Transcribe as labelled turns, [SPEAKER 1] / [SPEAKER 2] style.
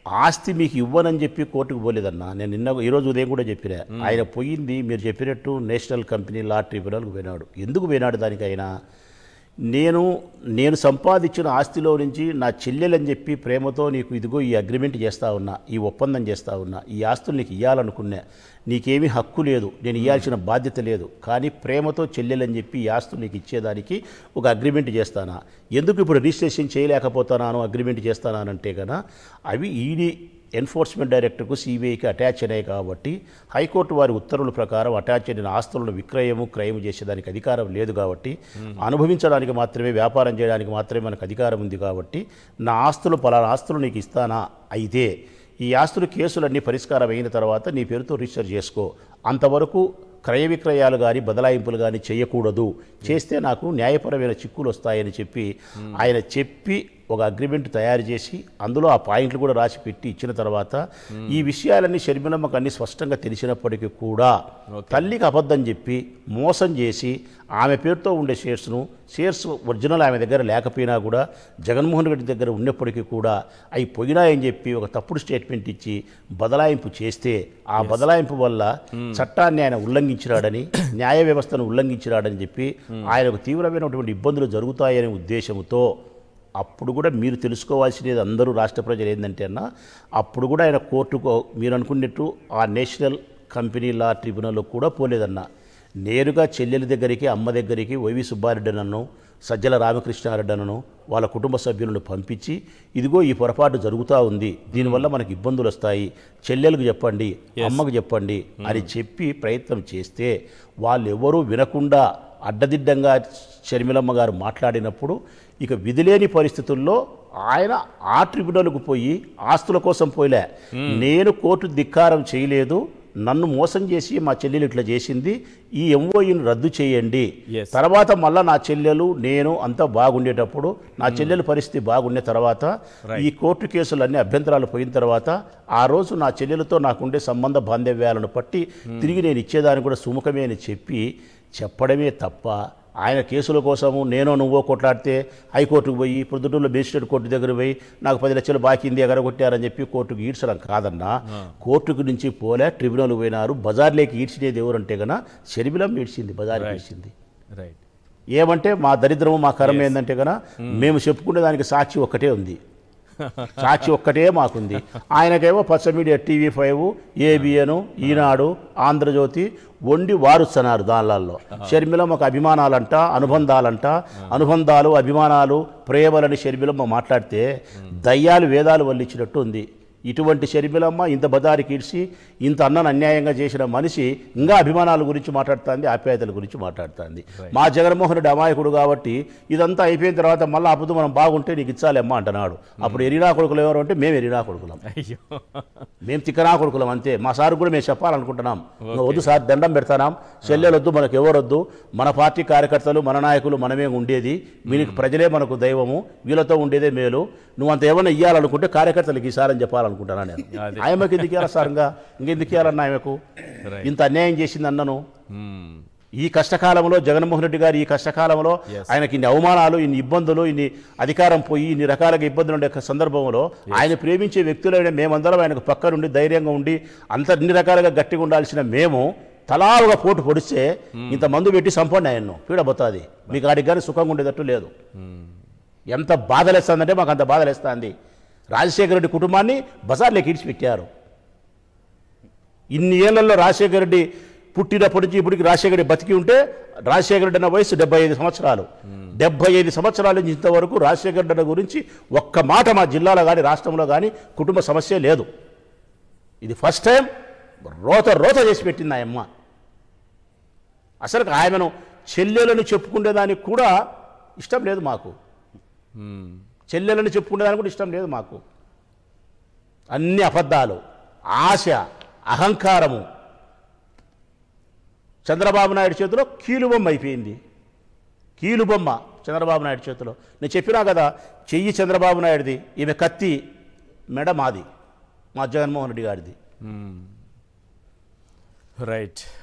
[SPEAKER 1] ఆస్తి మీకు ఇవ్వనని చెప్పి కోర్టుకు పోలేదన్నా నేను నిన్న ఈరోజు ఉదయం కూడా చెప్పిన ఆయన పోయింది మీరు చెప్పినట్టు నేషనల్ కంపెనీ లా ట్రిబ్యునల్కి పోయినాడు ఎందుకు పోయినాడు దానికైనా నేను నేను సంపాదించిన ఆస్తిలో నుంచి నా చెల్లెలని చెప్పి ప్రేమతో నీకు ఇదిగో ఈ అగ్రిమెంట్ చేస్తా ఉన్నా ఈ ఒప్పందం చేస్తా ఉన్నా ఈ ఆస్తులు నీకు ఇవ్వాలనుకున్నా నీకేమీ హక్కు లేదు నేను ఇవ్వాల్సిన బాధ్యత లేదు కానీ ప్రేమతో చెల్లెలని చెప్పి ఈ ఆస్తులు నీకు ఇచ్చేదానికి ఒక అగ్రిమెంట్ చేస్తానా ఎందుకు ఇప్పుడు రిజిస్ట్రేషన్ చేయలేకపోతున్నాను అగ్రిమెంట్ చేస్తానంటే కనుక అవి ఈడీ ఎన్ఫోర్స్మెంట్ డైరెక్టర్కు సిబిఐకి అటాచ్ అయినాయి కాబట్టి హైకోర్టు వారి ఉత్తర్వుల ప్రకారం అటాచ్ అయిన ఆస్తులను విక్రయము క్రయము చేసేదానికి అధికారం లేదు కాబట్టి అనుభవించడానికి మాత్రమే వ్యాపారం చేయడానికి మాత్రమే మనకు అధికారం ఉంది కాబట్టి నా ఆస్తులు పలానా ఆస్తులు నీకు ఇస్తానా అయితే ఈ ఆస్తుల కేసులన్నీ పరిష్కారం అయిన తర్వాత నీ పేరుతో రిజిస్టర్ చేసుకో అంతవరకు క్రయ విక్రయాలు కానీ బదలాయింపులు కానీ చేయకూడదు చేస్తే నాకు న్యాయపరమైన చిక్కులు వస్తాయని చెప్పి ఆయన చెప్పి ఒక అగ్రిమెంట్ తయారు చేసి అందులో ఆ పాయింట్లు కూడా రాసి పెట్టి ఇచ్చిన తర్వాత ఈ విషయాలన్నీ షర్మిలమ్మకు అన్ని స్పష్టంగా తెలిసినప్పటికీ కూడా తల్లికి అబద్ధం చెప్పి మోసం చేసి ఆమె పేరుతో ఉండే షేర్స్ను షేర్స్ ఒరిజినల్ ఆమె దగ్గర లేకపోయినా కూడా జగన్మోహన్ రెడ్డి దగ్గర ఉన్నప్పటికీ కూడా అవి పోయినాయని చెప్పి ఒక తప్పుడు స్టేట్మెంట్ ఇచ్చి బదలాయింపు చేస్తే ఆ బదలాయింపు వల్ల చట్టాన్ని ఆయన ఉల్లంఘించినాడని న్యాయ వ్యవస్థను ఉల్లంఘించినాడని చెప్పి ఆయనకు తీవ్రమైనటువంటి ఇబ్బందులు జరుగుతాయనే ఉద్దేశంతో అప్పుడు కూడా మీరు తెలుసుకోవాల్సినది అందరూ రాష్ట్ర ప్రజలు ఏంటంటే అన్న అప్పుడు కూడా ఆయన కోర్టుకు మీరు అనుకున్నట్టు ఆ నేషనల్ కంపెనీ లా ట్రిబ్యునల్లో కూడా పోలేదన్న నేరుగా చెల్లెల దగ్గరికి అమ్మ దగ్గరికి వైవి సుబ్బారెడ్డి నన్ను సజ్జల రామకృష్ణారెడ్డి అన్నను వాళ్ళ కుటుంబ సభ్యులను పంపించి ఇదిగో ఈ పొరపాటు జరుగుతూ ఉంది దీనివల్ల మనకి ఇబ్బందులు వస్తాయి చెల్లెలకు చెప్పండి అమ్మకు చెప్పండి అని చెప్పి ప్రయత్నం చేస్తే వాళ్ళు ఎవరూ వినకుండా అడ్డదిడ్డంగా షర్మిలమ్మ గారు మాట్లాడినప్పుడు ఇక విధిలేని పరిస్థితుల్లో ఆయన ఆ ట్రిబ్యునల్కు పోయి ఆస్తుల కోసం పోయలే నేను కోర్టు ధిక్కారం చేయలేదు నన్ను మోసం చేసి మా చెల్లెలు ఇట్లా చేసింది ఈ ఎంఓఈని రద్దు చేయండి
[SPEAKER 2] Yes.
[SPEAKER 1] తర్వాత మళ్ళా నా చెల్లెలు నేను అంతా బాగుండేటప్పుడు నా చెల్లెల పరిస్థితి బాగుండే తర్వాత ఈ కోర్టు కేసులన్నీ అభ్యంతరాలు పోయిన తర్వాత ఆ రోజు నా చెల్లెలతో నాకుండే సంబంధ బాంధవ్యాలను పట్టి తిరిగి నేను ఇచ్చేదాన్ని కూడా సుముఖమే అని చెప్పి చెప్పడమే తప్ప ఆయన కేసుల కోసము నేను నువ్వో కొట్లాడితే హైకోర్టుకు పోయి ప్రొద్దుటూరులో మేజిస్ట్రేట్ కోర్టు దగ్గర పోయి నాకు పది లక్షలు బాకీంది ఎగరగొట్టారని చెప్పి కోర్టుకు ఈడ్చడం కాదన్నా కోర్టుకు నుంచి పోలే ట్రిబ్యునల్ పోయినారు బజార్లోకి ఈడ్చినేది ఎవరంటే గన శర్మిలం ఈడ్చింది బజార్కి ఈడ్చింది
[SPEAKER 2] రైట్
[SPEAKER 1] ఏమంటే మా దరిద్రము మా కరం ఏంటంటే కన మేము చెప్పుకునే దానికి సాక్షి ఒక్కటే ఉంది సాక్షి ఒక్కటే మాకుంది ఆయనకేమో పచ్చ media TV five ABN Eenadu Andhra Jyothi వండి వారుస్తున్నారు దానిలలో షర్మిలమ్మకు అభిమానాలంట అనుబంధాలంట అనుబంధాలు అభిమానాలు ప్రేమలని షర్మిలమ్మ మాట్లాడితే దయ్యాలు వేదాలు వల్లించినట్టు ఉంది ఇటువంటి షర్మిలమ్మ ఇంత బదారికి ఇడిచి ఇంత అన్నను అన్యాయంగా చేసిన మనిషి ఇంకా అభిమానాల గురించి మాట్లాడుతుంది ఆప్యాయతల గురించి మాట్లాడుతుంది మా జగన్మోహన్ రెడ్డి అమాయకుడు కాబట్టి ఇదంతా అయిపోయిన తర్వాత మళ్ళీ అప్పుడు మనం బాగుంటే నీకు ఇచ్చాలేమ్మా అంటున్నాడు అప్పుడు ఎరినా కొడుకులు ఎవరు అంటే మేము ఎరినా కొడుకులం
[SPEAKER 2] అయ్యో
[SPEAKER 1] మేము తిక్కనా కొడుకులం అంతే మా సార్ కూడా మేము చెప్పాలనుకుంటున్నాం ఇంకా వద్దు సార్ దండం పెడతానాం చెల్లెలొద్దు మనకు ఎవరొద్దు మన పార్టీ కార్యకర్తలు మన నాయకులు మనమే ఉండేది వీరికి ప్రజలే మనకు దైవము వీళ్ళతో ఉండేదే మేలు నువ్వు అంత ఏమైనా ఇవ్వాలనుకుంటే కార్యకర్తలకు ఈసారని చెప్పాలనుకుంటున్నా నేను
[SPEAKER 2] అదే.
[SPEAKER 1] ఆయనకి ఎందుకు ఇవ్వాలి సార్ ఇంకా ఇంకెందుకు ఇవ్వాలన్న ఆయనకు
[SPEAKER 2] Right.
[SPEAKER 1] ఇంత అన్యాయం చేసింది అన్నను
[SPEAKER 2] Hmm.
[SPEAKER 1] ఈ కష్టకాలంలో జగన్మోహన్ రెడ్డి గారు ఈ కష్టకాలంలో
[SPEAKER 2] Yes.
[SPEAKER 1] ఆయనకి ఇన్ని అవమానాలు ఇన్ని ఇబ్బందులు ఇన్ని అధికారం పోయి ఇన్ని రకాలుగా ఇబ్బందులు ఉండే సందర్భంలో ఆయన ప్రేమించే వ్యక్తులైన మేమందరం ఆయనకు పక్క నుండి ధైర్యంగా ఉండి అంత ఇన్ని రకాలుగా గట్టిగా ఉండాల్సిన మేము తలా ఒక పోటు పొడిస్తే ఇంత మందు పెట్టి సంపండి ఆయన్ను పీడబోతుంది మీకు ఆడికి కానీ సుఖంగా ఉండేటట్టు లేదు ఎంత బాధలేస్తుందంటే మాకు అంత బాధలేస్తుంది రాజశేఖర రెడ్డి కుటుంబాన్ని బజార్లోకి ఇడిచిపెట్టారు ఇన్ని ఏళ్లలో రాజశేఖర రెడ్డి పుట్టినప్పటి నుంచి ఇప్పటికి రాజశేఖర రెడ్డి బతికి ఉంటే రాజశేఖర రెడ్డి అన్న వయసు డెబ్బై ఐదు సంవత్సరాలు డెబ్బై ఐదు సంవత్సరాల నుంచి ఇంతవరకు రాజశేఖర రెడ్డి అన్న గురించి ఒక్క మాట మా జిల్లాలో కానీ రాష్ట్రంలో కానీ కుటుంబ సమస్య లేదు ఇది ఫస్ట్ టైం రోత రోత చేసి పెట్టింది ఆ అమ్మ అసలు ఆయనను చెల్లెలను చెప్పుకునేదానికి కూడా ఇష్టం లేదు మాకు
[SPEAKER 2] Hmm.
[SPEAKER 1] చెల్లెలను చెప్పుకునేదానికి కూడా ఇష్టం లేదు మాకు అన్ని అబద్ధాలు ఆశ అహంకారము చంద్రబాబు నాయుడు చేతిలో కీలుబొమ్మ అయిపోయింది కీలుబొమ్మ చంద్రబాబు నాయుడు చేతిలో నేను చెప్పినా కదా చెయ్యి చంద్రబాబు నాయుడుది ఈమె కత్తి మెడ మాది మా జగన్మోహన్ రెడ్డి గారిది
[SPEAKER 2] రైట్